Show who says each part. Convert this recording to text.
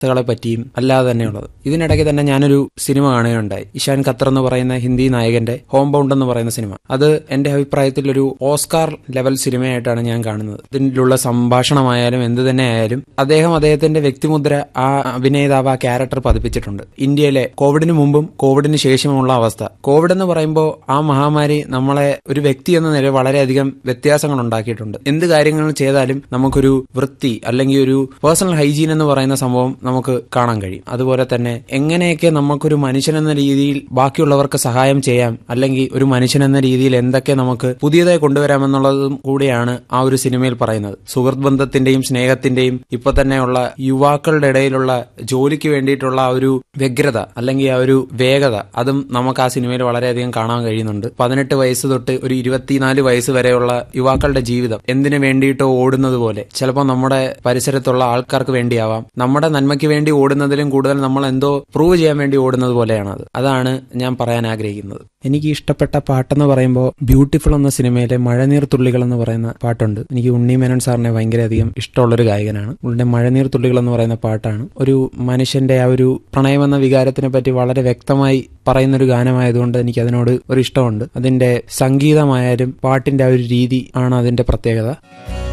Speaker 1: വാർത്തകളെ പറ്റിയും അല്ലാതെ തന്നെയുള്ളത് ഇതിനിടയ്ക്ക് തന്നെ ഞാനൊരു സിനിമ കാണുകയുണ്ടായി ഇഷാൻ ഖത്തർ എന്ന് പറയുന്ന ഹിന്ദി നായകന്റെ ഹോം ബൗണ്ട് എന്ന് പറയുന്ന സിനിമ അത് എന്റെ അഭിപ്രായത്തിൽ ഒരു ഓസ്കാർ ലെവൽ സിനിമയായിട്ടാണ് ഞാൻ കാണുന്നത് ഇതിലുള്ള സംഭാഷണമായാലും എന്ത് തന്നെ ആയാലും അദ്ദേഹം അദ്ദേഹത്തിന്റെ വ്യക്തിമുദ്ര ആ അഭിനേതാവ് ആ ക്യാരക്ടർ പതിപ്പിച്ചിട്ടുണ്ട് ഇന്ത്യയിലെ കോവിഡിന് മുമ്പും കോവിഡിന് ശേഷമുള്ള അവസ്ഥ കോവിഡ് എന്ന് പറയുമ്പോൾ ആ മഹാമാരി നമ്മളെ ഒരു വ്യക്തി എന്ന നിലയിൽ വളരെയധികം വ്യത്യാസങ്ങൾ ഉണ്ടാക്കിയിട്ടുണ്ട് എന്ത് കാര്യങ്ങൾ ചെയ്താലും നമുക്കൊരു വൃത്തി അല്ലെങ്കിൽ ഒരു പേഴ്സണൽ ഹൈജീൻ എന്ന് പറയുന്ന സംഭവം നമുക്ക് കാണാൻ കഴിയും അതുപോലെ തന്നെ എങ്ങനെയൊക്കെ നമുക്കൊരു മനുഷ്യൻ എന്ന രീതിയിൽ ബാക്കിയുള്ളവർക്ക് സഹായം ചെയ്യാം അല്ലെങ്കിൽ ഒരു മനുഷ്യൻ എന്ന രീതിയിൽ എന്തൊക്കെ നമുക്ക് പുതിയതായി കൊണ്ടുവരാമെന്നുള്ളതും കൂടിയാണ് ആ ഒരു സിനിമയിൽ പറയുന്നത് സുഹൃത്ത് ബന്ധത്തിന്റെയും സ്നേഹത്തിന്റെയും ഇപ്പൊ തന്നെയുള്ള യുവാക്കളുടെ ഇടയിലുള്ള ജോലിക്ക് വേണ്ടിയിട്ടുള്ള ആ ഒരു വ്യഗ്രത അല്ലെങ്കിൽ ആ ഒരു വേഗത അതും നമുക്ക് ആ സിനിമയിൽ വളരെയധികം കാണാൻ കഴിയുന്നുണ്ട് പതിനെട്ട് വയസ്സ് തൊട്ട് ഒരു ഇരുപത്തിനാല് വയസ്സ് വരെയുള്ള യുവാക്കളുടെ ജീവിതം എന്തിനു വേണ്ടിയിട്ടോ ഓടുന്നത് പോലെ ചിലപ്പോൾ നമ്മുടെ പരിസരത്തുള്ള ആൾക്കാർക്ക് വേണ്ടിയാവാം നമ്മുടെ നന്മയ്ക്ക് വേണ്ടി ഓടുന്നതിലും കൂടുതൽ നമ്മൾ എന്തോ പ്രൂവ് ചെയ്യാൻ വേണ്ടി ഓടുന്നത് പോലെയാണത് അതാണ് ഞാൻ പറയാൻ ആഗ്രഹിക്കുന്നത് എനിക്ക് ഇഷ്ടപ്പെട്ട പാട്ടെന്ന് പറയുമ്പോൾ ബ്യൂട്ടിഫുൾ എന്ന സിനിമയിലെ മഴനീർ തുള്ളികൾ എന്ന് പറയുന്ന പാട്ടുണ്ട് എനിക്ക് ഉണ്ണി മേനോൻ സാറിനെ ഭയങ്കരധികം ഇഷ്ടമുള്ളൊരു ഗായകനാണ് ഉള്ളിന്റെ മഴനീർ തുള്ളികൾ എന്ന് പറയുന്ന പാട്ടാണ് ഒരു മനുഷ്യന്റെ ആ ഒരു പ്രണയം എന്ന വികാരത്തിനെ പറ്റി വളരെ വ്യക്തമായി പറയുന്ന ഒരു ഗാനമായതുകൊണ്ട് എനിക്ക് അതിനോട് ഒരു ഇഷ്ടമുണ്ട് അതിന്റെ സംഗീതമായാലും പാട്ടിന്റെ ആ ഒരു രീതി ആണ് അതിന്റെ പ്രത്യേകത